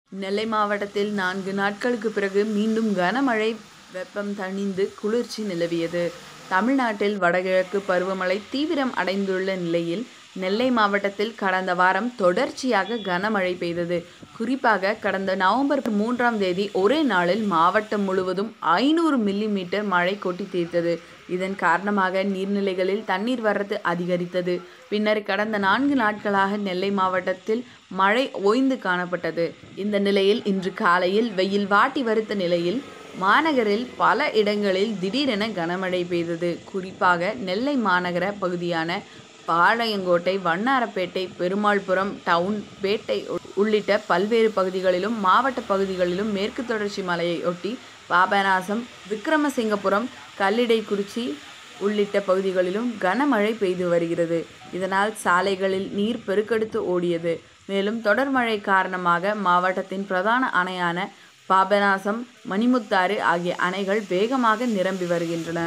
நெல்லை மாவட்டத்தில் நான்கு நாட்களுக்கு பிறகு மீண்டும் கனமழை வெப்பம் தணிந்து குளிர்ச்சி நிலவியது தமிழ்நாட்டில் வடகிழக்கு பருவமழை தீவிரம் அடைந்துள்ள நிலையில் நெல்லை மாவட்டத்தில் கடந்த வாரம் தொடர்ச்சியாக கனமழை பெய்தது குறிப்பாக கடந்த நவம்பர் மூன்றாம் தேதி ஒரே நாளில் மாவட்டம் முழுவதும் ஐநூறு மில்லி மீட்டர் மழை கொட்டி தீர்த்தது இதன் காரணமாக நீர்நிலைகளில் தண்ணீர் வரத்து அதிகரித்தது பின்னர் கடந்த நான்கு நாட்களாக நெல்லை மாவட்டத்தில் மழை ஓய்ந்து காணப்பட்டது இந்த நிலையில் இன்று காலையில் வெயில் வாட்டி வருத்த நிலையில் மாநகரில் பல இடங்களில் திடீரென கனமழை பெய்தது குறிப்பாக நெல்லை மாநகர பகுதியான பாளையங்கோட்டை வண்ணாரப்பேட்டை பெருமாள்புரம் டவுன் பேட்டை உள்ளிட்ட பல்வேறு பகுதிகளிலும் மாவட்ட பகுதிகளிலும் மேற்கு தொடர்ச்சி மலையை ஒட்டி பாபநாசம் விக்ரமசிங்கபுரம் கல்லிடைக்குறிச்சி உள்ளிட்ட பகுதிகளிலும் கனமழை பெய்து வருகிறது இதனால் சாலைகளில் நீர் பெருக்கெடுத்து ஓடியது மேலும் தொடர் மழை காரணமாக மாவட்டத்தின் பிரதான அணையான பாபநாசம் மணிமுத்தாறு ஆகிய அணைகள் வேகமாக நிரம்பி வருகின்றன